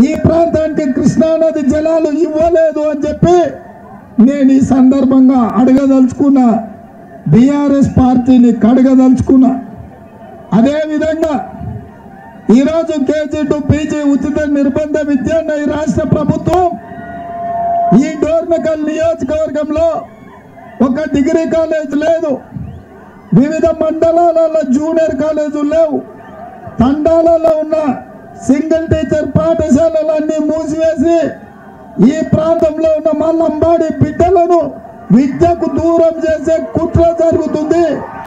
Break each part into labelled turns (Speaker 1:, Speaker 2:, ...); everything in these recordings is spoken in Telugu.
Speaker 1: ఈ ప్రాంతానికి కృష్ణానది జలాలు ఇవ్వలేదు అని చెప్పి నేను ఈ సందర్భంగా అడగదలుచుకున్నా బీఆర్ఎస్ పార్టీని కడగదలుచుకున్నా అదేవిధంగా ఈరోజు కేజీ టు పీజీ ఉచిత నిర్బంధ విద్యను ఈ రాష్ట్ర ప్రభుత్వం ఈ డోర్నకల్ నియోజకవర్గంలో ఒక డిగ్రీ కాలేజ్ లేదు వివిధ మండలాలలో జూనియర్ కాలేజీలు లేవు తండాలలో ఉన్న సింగిల్ టీచర్ పాఠశాలలన్నీ మూసివేసి ఈ ప్రాంతంలో ఉన్న మా లంబాడి బిడ్డలను విద్యకు దూరం చేసే కుట్ర జరుగుతుంది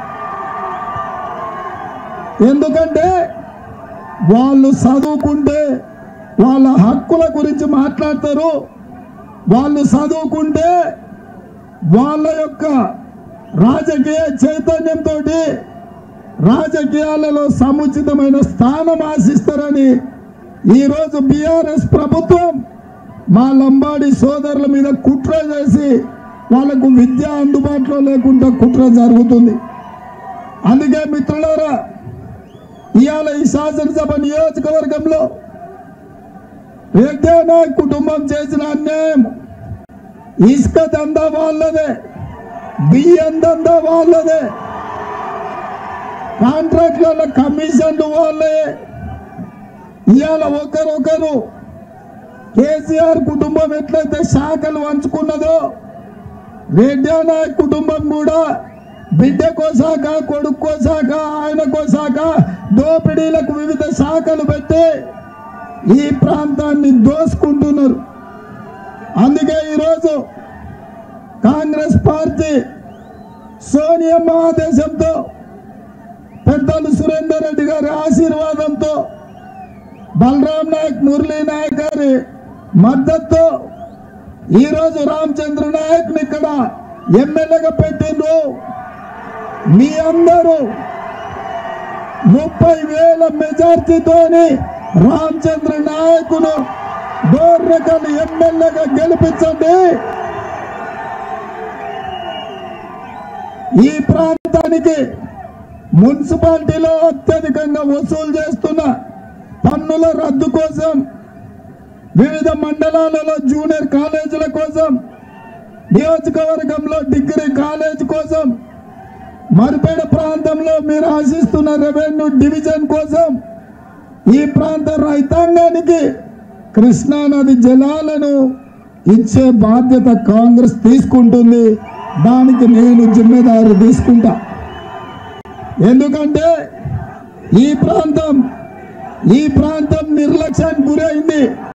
Speaker 1: ఎందుకంటే వాళ్ళు చదువుకుంటే వాళ్ళ హక్కుల గురించి మాట్లాడతారు వాళ్ళు చదువుకుంటే వాళ్ళ యొక్క రాజకీయ చైతన్యంతో రాజకీయాలలో సముచితమైన స్థానం ఆశిస్తారని ఈరోజు బీఆర్ఎస్ ప్రభుత్వం మా లంబాడి సోదరుల మీద కుట్ర చేసి వాళ్ళకు విద్య అందుబాటులో లేకుండా కుట్ర జరుగుతుంది అందుకే మిత్రులారా ఇవాళ ఈ శాసనసభ నియోజకవర్గంలో రెడ్డి నాయక్ కుటుంబం చేసిన అన్యాయం ఇసుక దందా వాళ్ళదే బియ్యం దందా వాళ్ళదే కాంట్రాక్ట్ల కమిషన్లు వాళ్ళే ఇవాళ ఒకరొకరు కేసీఆర్ కుటుంబం ఎట్లయితే శాఖలు పంచుకున్నదో రెడ్డి నాయక్ కుటుంబం కూడా బిడ్డకో శాఖ కొడుక్కో శాఖ ఆయనకో శాఖ దోపిడీలకు వివిధ శాఖలు పెట్టి ఈ ప్రాంతాన్ని దోసుకుంటున్నారు అందుకే ఈరోజు కాంగ్రెస్ పార్టీ సోనియమ్మ ఆదేశంతో పెద్దలు సురేందర్ రెడ్డి గారి ఆశీర్వాదంతో బలరాం నాయక్ మురళీ నాయక్ గారి మద్దతుతో ఈరోజు రామచంద్ర నాయక్ ని ఇక్కడ ఎమ్మెల్యేగా పెట్టిండ్రు మీ అందరూ ముప్పై వేల మెజార్టీతోని రామచంద్ర నాయకును డోర్నకల్ ఎమ్మెల్యేగా గెలిపించండి ఈ ప్రాంతానికి మున్సిపాలిటీలో అత్యధికంగా వసూలు చేస్తున్న పన్నుల రద్దు కోసం వివిధ మండలాలలో జూనియర్ కాలేజీల కోసం నియోజకవర్గంలో డిగ్రీ కాలేజ్ కోసం మరిపేడ ప్రాంతంలో మీరు ఆశిస్తున్న రెవెన్యూ డివిజన్ కోసం ఈ ప్రాంత రైతాంగానికి కృష్ణానది జలాలను ఇచ్చే బాధ్యత కాంగ్రెస్ తీసుకుంటుంది దానికి నేను జిమ్మెదారు తీసుకుంటా ఎందుకంటే ఈ ప్రాంతం ఈ ప్రాంతం నిర్లక్ష్యానికి గురైంది